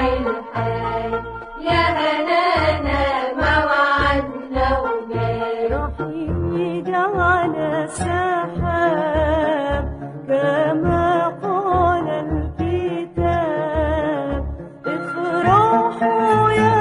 الحي يا هنانا موعدنا وجاي رحيل على السحاب كما قال الكتاب افرحوا يا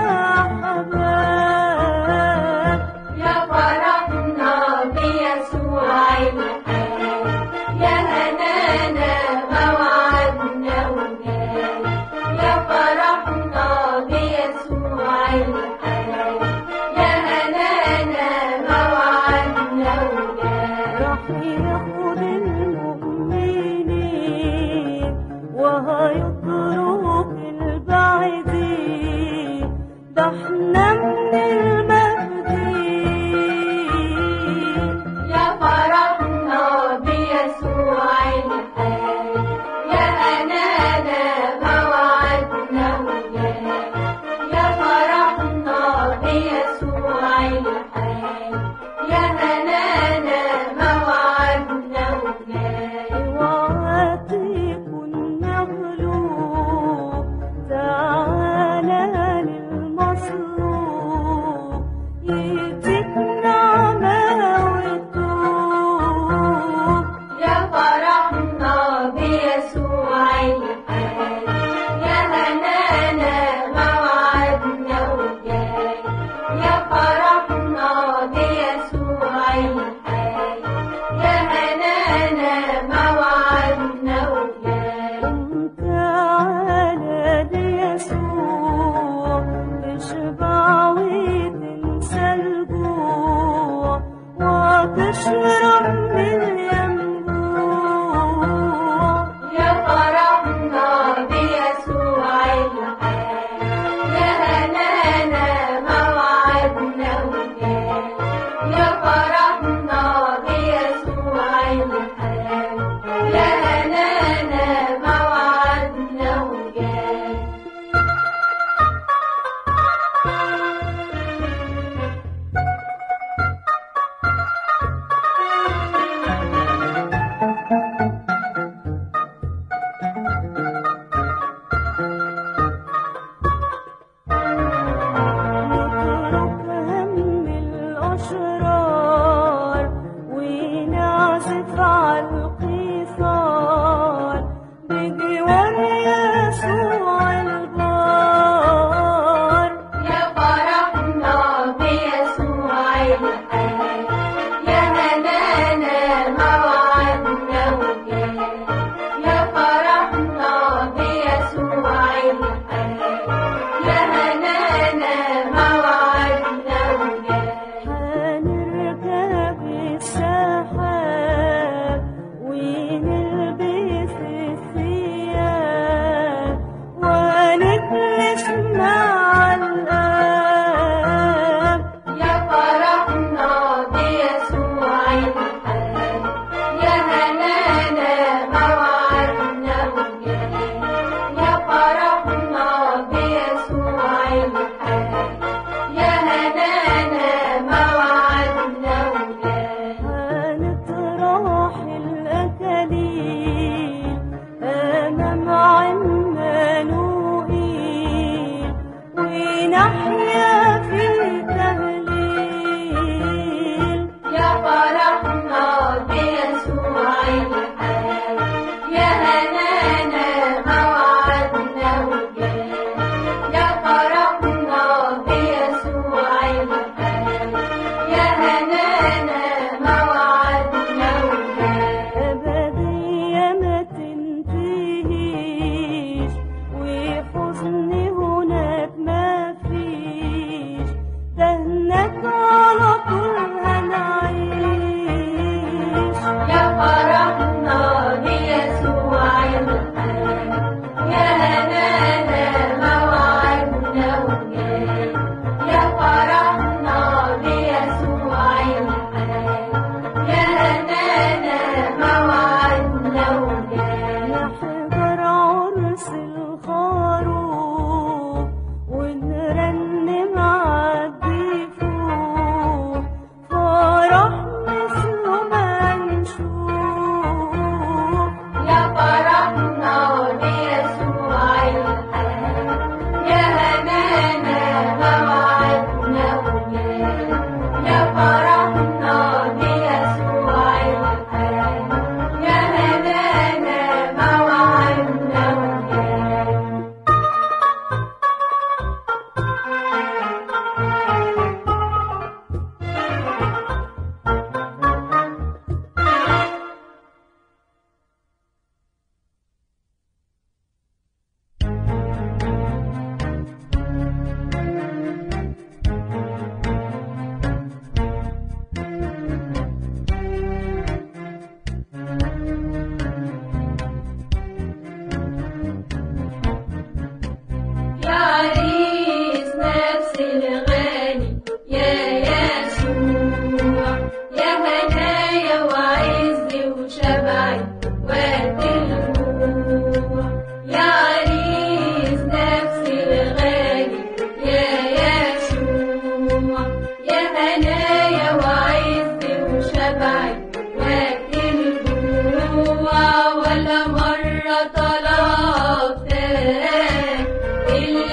حباب يا فرحنا بيسوع الحي يا هنانا موعدنا وجاي يا فرحنا بيسوع الحي يا هنانا موعدنا وجاي راح ياخد المؤمنين وهيترك البعيدين ده احنا من المهديين يا فرحنا بيسوع الحي يا هنانا موعدنا وجاي يا فرحنا بيسوع الحي يا هنانا موعدنا وجاي اوعى تكون مغلوب تعالى للمصلوب يديك نعمة وتوب يا فرحنا بيسوع الحي يا هنانا موعدنا وجاي يا فرحنا بيسوع الحي يا هنانا موعدنا وجاي قم تعالى ليسوع تشبع وتنسى الجوع وتشرب من الينبوع يا فرحنا بيسوع الحي يا هنانا موعدنا وجاي يا فرحنا بيسوع الحي يا هنانا موعدنا وجاي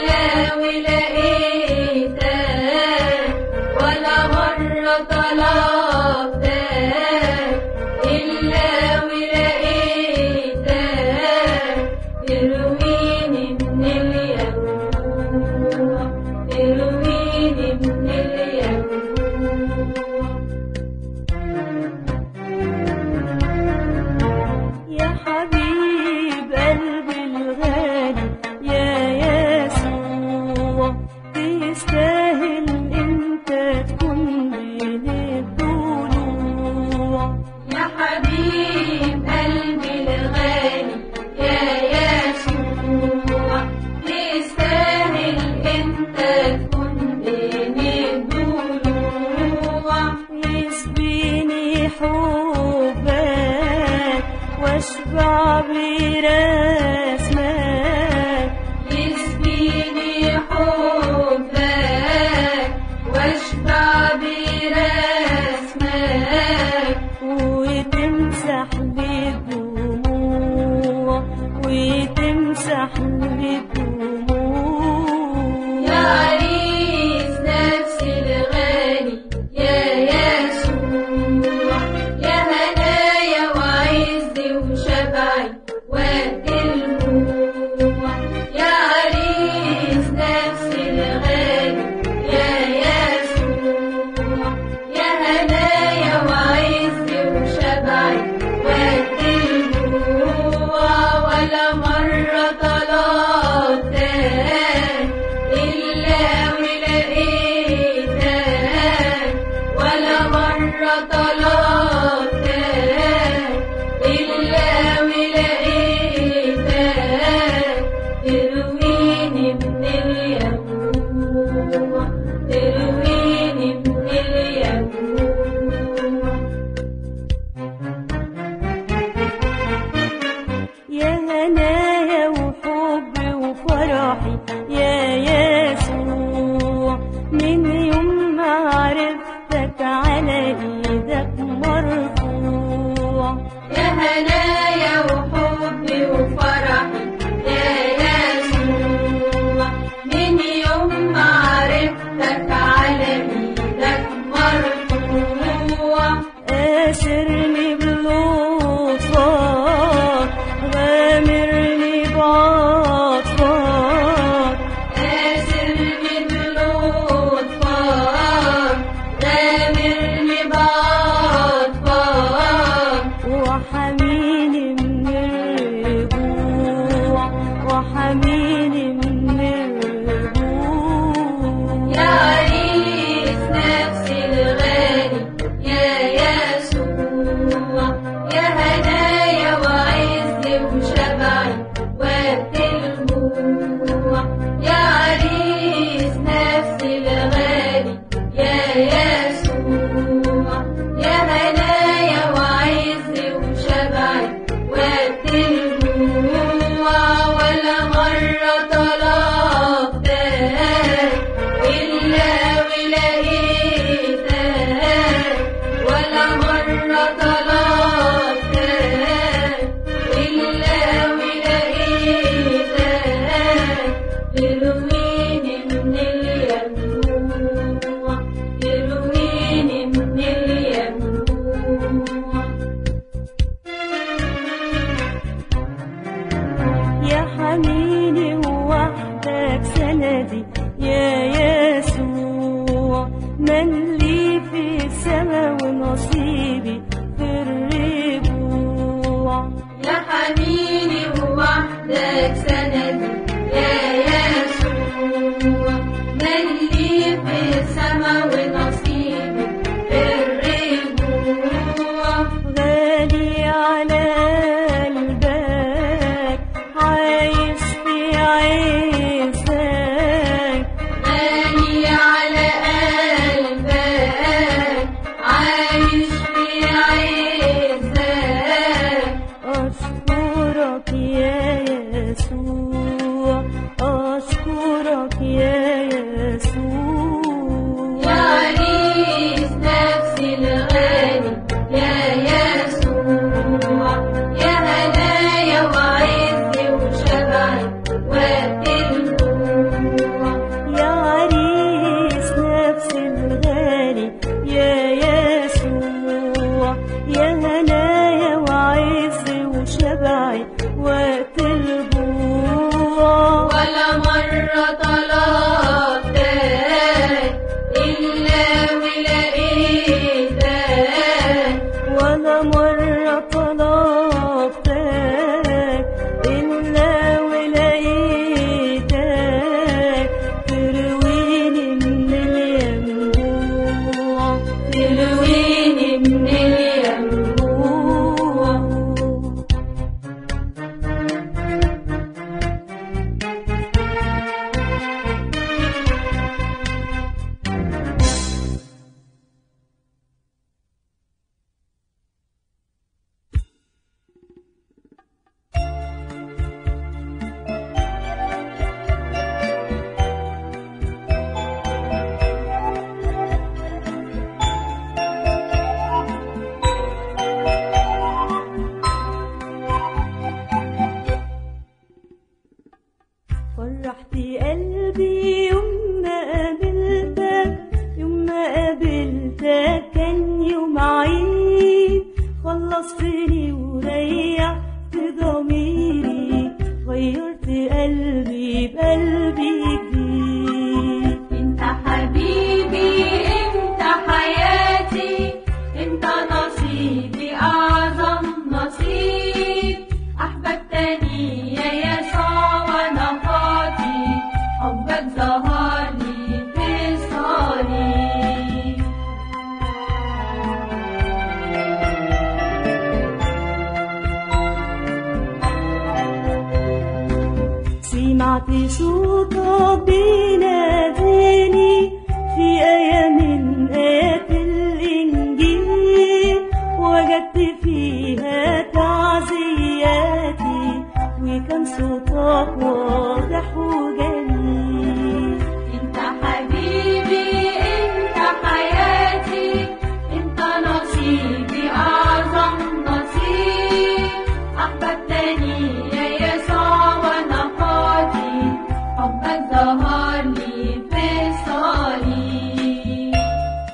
إلا ولقيتك ولا مرة طلبتك إلا ولقيتك ترويني من اليوم ترويني من اليوم يا حبيب قلبي الغالي يا يسوع تستاهل انت تكون بين الضلوع يا حبيب قلبي الغالي يا يسوع تستاهل انت تكون بين الضلوع يسبيني حبك واشبع برسمك يسقيني حبك واشبع برسمك وتمسح لي الدموع وتمسح لي الدموع يا عريس نفسي الغالي يا يسوع يا هنايا وعزي وشبعي وقت الجوع يا عريس نفسي الغالي يا يسوع يا هنايا وعزي وشبعي وقت الجوع ولا مرة طلبتك إلا ولقيتك ولا مرة طلبتك إلا ولقيتك ترويني من اليوم ترويني من اليوم يا هنايا وحبي وفرحي يا يسوع من يوم ما عرفتك على ايدك مرفوع يا هنايا وحبي وفرحي يا يسوع من يوم ما عرفتك على ايدك مرفوع اسرني بلطفك غامرني بعطفك اسرني بلطفك غامرني بعطفك وحميني من الرجوع وحميني من الرجوع يا عريس نفسي الغالي يا يسوع يا هنايا وعزي وشبعي وقت الجوع يا عريس نفسي الغالي يا يسوع يا هنايا وعزي وشبعي وقت الجوع ولا مرة طلبتك إلا ولقيتك ولا مرة طلبتك إلا ولقيتك ترويني من اليوم ترويني من اليوم يا حميني وحدك سندي يا يسوع من لي في السما ونصيبي في الرجوع يا حنيني ووحدك سندي يا يسوع من لي في السما ونصيبي في الرجوع غالي على قلبك عايش في عزك غالي على قلبك عايش في عزك أشكرك يا يسوع أشكرك يا يسوع يا عريس نفسي الغالي يا يسوع يا هنايا وعزي وشبعي وقت الجوع في قلبي يوم ما قابلتك يوم ما قابلتك كان يوم عيد خلصتني وريحت ضميري غيرت قلبي بقلبي جديد انت حبيبي انت حياتي انت نصيبي اعظم نصيب احببتني يا يسوع وانا خاطي حبك ظهر لي في الصليب سمعت صوتك بيناديني في آية من آيات الإنجيل وجدت فيها تعزياتي وكان صوتك واضح وجميل انت حبيبي انت حياتي انت نصيبي اعظم نصيب احببتني يا يسوع وانا خاطي حبك ظهر لي في الصليب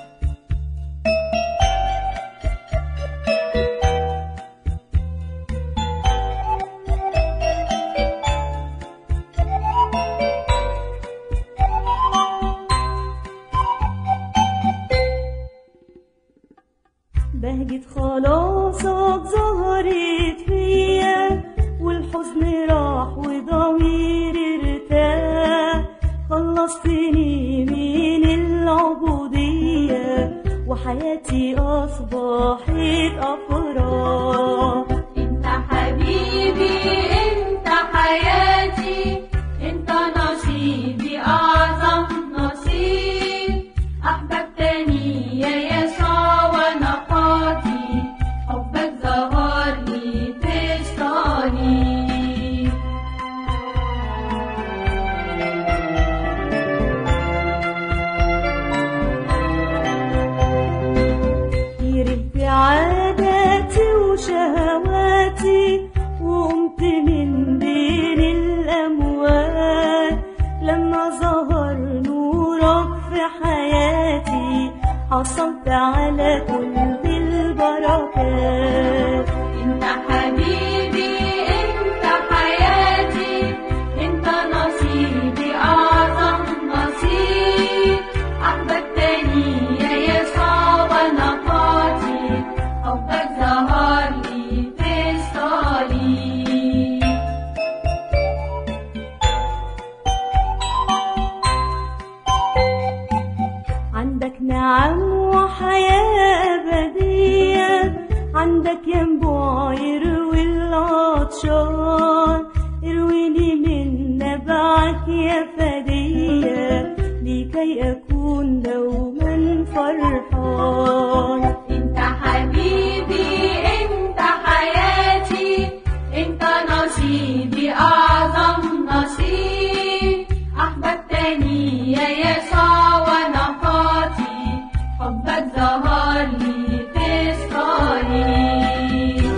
بهجة خلاصك ظهرت فيا والحزن راح وضميري ارتاح خلصتني من العبودية وحياتي أصبحت أفراح انت حبيبي انت حياتي انت نصيبي اعظم نصيب احببتني يا يسوع وانا خاطي حبك ظهر لي في الصليب كرهت عاداتي وشهواتي وقمت من بين الأموات لما ظهر نورك في حياتي حصلت على كل البركات انت حبيبي انت حياتي انت نصيبي اعظم نصيب احببتني يا يسوع وانا خاطي حبك ظهر لي في الصليب عندك نعم وحياة أبدية عندك ينبوع يروي العطشان ارويني من نبعك يا فدية لكي أكون دوما فرحان انت حبيبي انت حياتي انت نصيبي اعظم نصيب احببتني يا يسوع وانا خاطي حبك ظهر لي في الصليب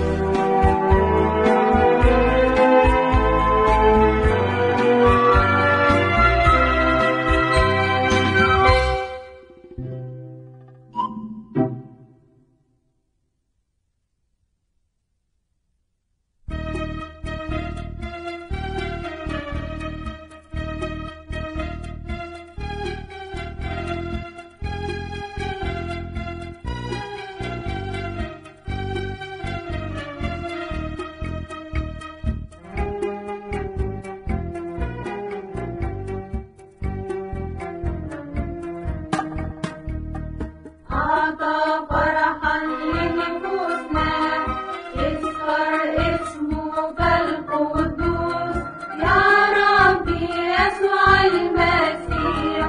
أعطى فرحا لنفوسنا اذكر اسمك القدوس يا ربي يسوع المسيح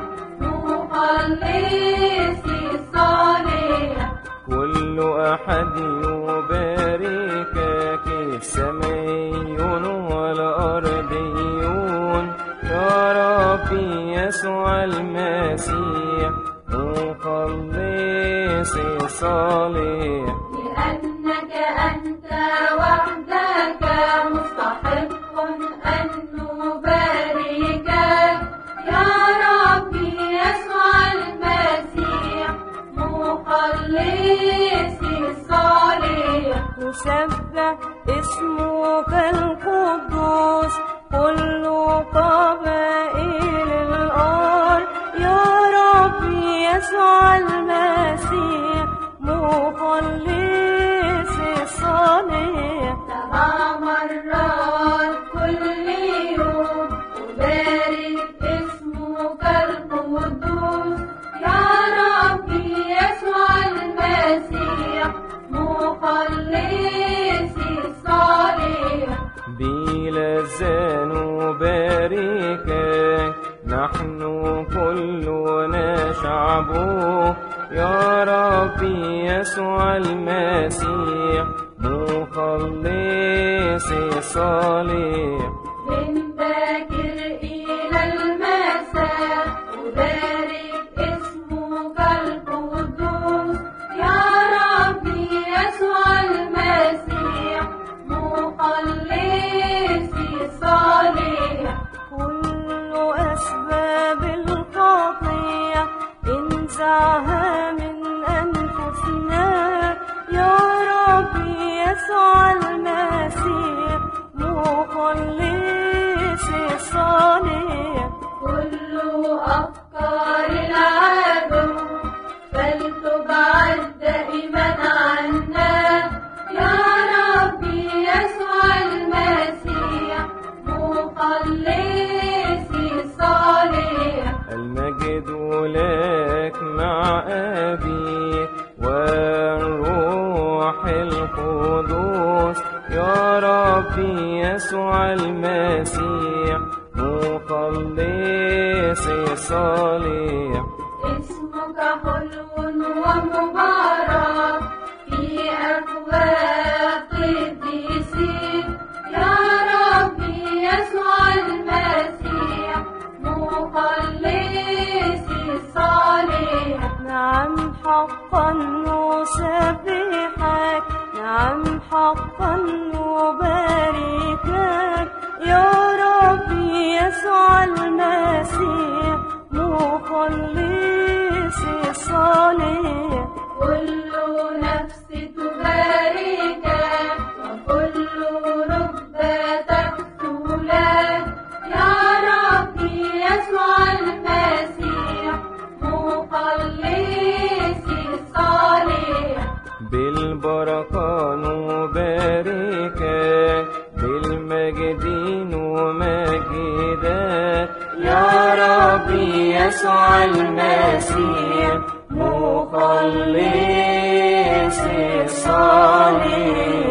مخلصي الصالح كل أحد يباركك السمايون والأرضيون يا ربي يسوع المسيح مخلصي الصالح لأنك أنت وحدك مستحق أن نباركك يسبح اسمك القدوس كل قبائل الأرض يا ربي يسوع المسيح مخلص الصالح سبع مرات كل يوم أبارك اسمك القدوس يا ربي يسوع المسيح مخلصي الصالح بلسان نباركك نحن كلنا شعبه يا ربي يسوع المسيح مخلص الصالح من باكر إلى المساء أبارك اسمك القدوس يا ربي يسوع المسيح مخلصي الصالح كل أسباب الخطية انزعها من أنفسنا يا ربي يسوع المسيح مخلص الصالح كل أفكار العدو فلتبعد دائما عنا يا ربي يسوع المسيح مخلصي الصالح المجد لك مع أبي والروح القدوس يا ربي يسوع المسيح مخلص الصالح اسمك حلو ومبارك في أفواه قديسين يا ربي يسوع المسيح مخلصي الصالح نعم حقا نسبحك نعم حقا نباركك يا ربي يسوع المسيح مخلص الصالح كل نفس تباركك وكل ركبة تكتب لك يا ربي يسوع المسيح مخلصي الصالح بالبركة نباركك بالمجد نمجدك يا ربي يسوع المسيح مخلص الصالح